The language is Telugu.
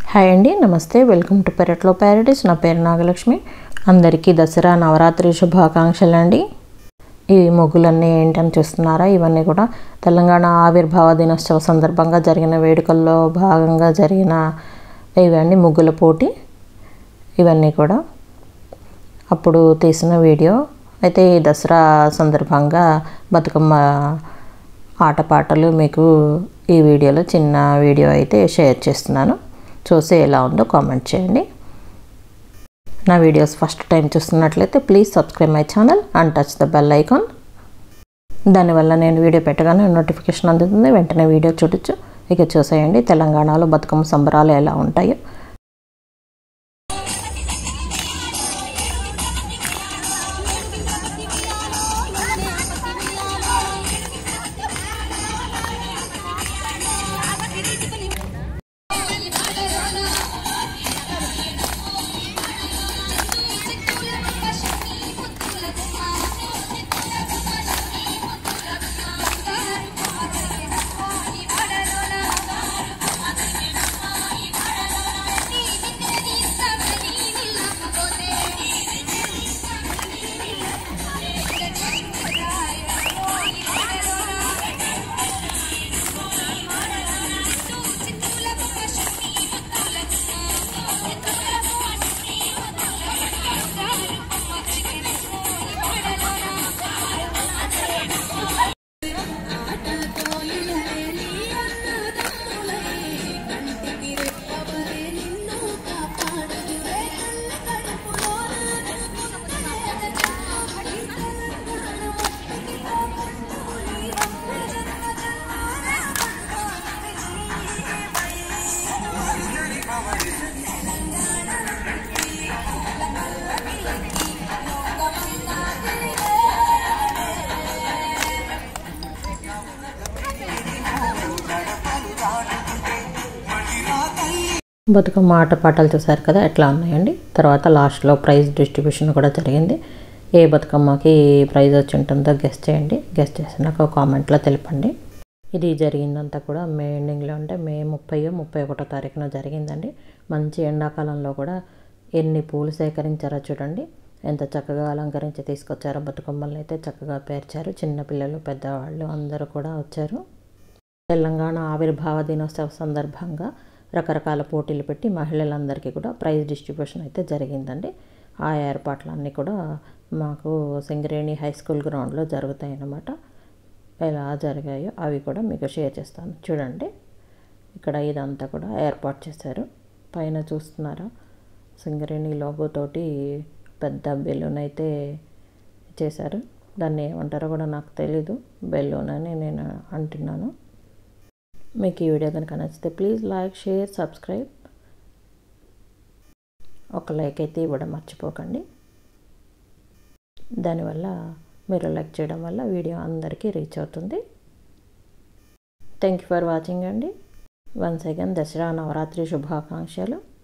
హాయ్ అండి నమస్తే వెల్కమ్ టు పెరట్లో ప్యారడైస్ నా పేరు నాగలక్ష్మి అందరికీ దసరా నవరాత్రి శుభాకాంక్షలు అండి ఈ ముగ్గులన్నీ ఏంటని చూస్తున్నారా ఇవన్నీ కూడా తెలంగాణ ఆవిర్భావ దినోత్సవ సందర్భంగా జరిగిన వేడుకల్లో భాగంగా జరిగిన ఇవన్నీ ముగ్గుల పోటీ ఇవన్నీ కూడా అప్పుడు తీసిన వీడియో అయితే ఈ దసరా సందర్భంగా బతుకమ్మ ఆటపాటలు మీకు ఈ వీడియోలో చిన్న వీడియో అయితే షేర్ చేస్తున్నాను చూసి ఎలా ఉందో కామెంట్ చేయండి నా వీడియోస్ ఫస్ట్ టైం చూస్తున్నట్లయితే please subscribe my channel and touch the bell icon దానివల్ల నేను వీడియో పెట్టగానే నోటిఫికేషన్ అందుతుంది వెంటనే వీడియో చూడొచ్చు ఇక చూసేయండి తెలంగాణలో బతుకమ్మ సంబరాలు ఎలా ఉంటాయో బతుకమ్మ ఆట పాటలు చూసారు కదా ఎట్లా ఉన్నాయండి తర్వాత లాస్ట్లో ప్రైజ్ డిస్ట్రిబ్యూషన్ కూడా జరిగింది ఏ బతుకమ్మకి ప్రైజ్ వచ్చి ఉంటుందో గెస్ట్ చేయండి గెస్ట్ చేసినాక కామెంట్లో తెలపండి ఇది జరిగిందంతా కూడా మే ఎండింగ్లో అంటే మే ముప్పై ముప్పై ఒకటో తారీఖున జరిగిందండి మంచి ఎండాకాలంలో కూడా ఎన్ని పూలు సేకరించారో చూడండి ఎంత చక్కగా అలంకరించి తీసుకొచ్చారో బతుకమ్మల్ని అయితే చక్కగా పేర్చారు చిన్నపిల్లలు పెద్దవాళ్ళు అందరూ కూడా వచ్చారు తెలంగాణ ఆవిర్భావ దినోత్సవ సందర్భంగా రకరకాల పోటీలు పెట్టి మహిళలందరికీ కూడా ప్రైజ్ డిస్ట్రిబ్యూషన్ అయితే జరిగిందండి ఆ ఏర్పాట్లన్నీ కూడా మాకు సింగరేణి హై స్కూల్ గ్రౌండ్లో జరుగుతాయి అన్నమాట ఎలా జరిగాయో అవి కూడా మీకు షేర్ చేస్తాను చూడండి ఇక్కడ ఇదంతా కూడా ఏర్పాటు చేశారు పైన చూస్తున్నారా సింగరేణి లోగోతోటి పెద్ద బెలూన్ అయితే చేశారు దాన్ని ఏమంటారో కూడా నాకు తెలీదు బెలూన్ అని నేను అంటున్నాను మీకు ఈ వీడియో కనుక నచ్చితే ప్లీజ్ లైక్ షేర్ సబ్స్క్రైబ్ ఒక లైక్ అయితే ఇవ్వడం మర్చిపోకండి దానివల్ల మీరు లైక్ చేయడం వల్ల వీడియో అందరికీ రీచ్ అవుతుంది థ్యాంక్ యూ ఫర్ వాచింగ్ అండి వన్స్ అగైన్ దసరా నవరాత్రి శుభాకాంక్షలు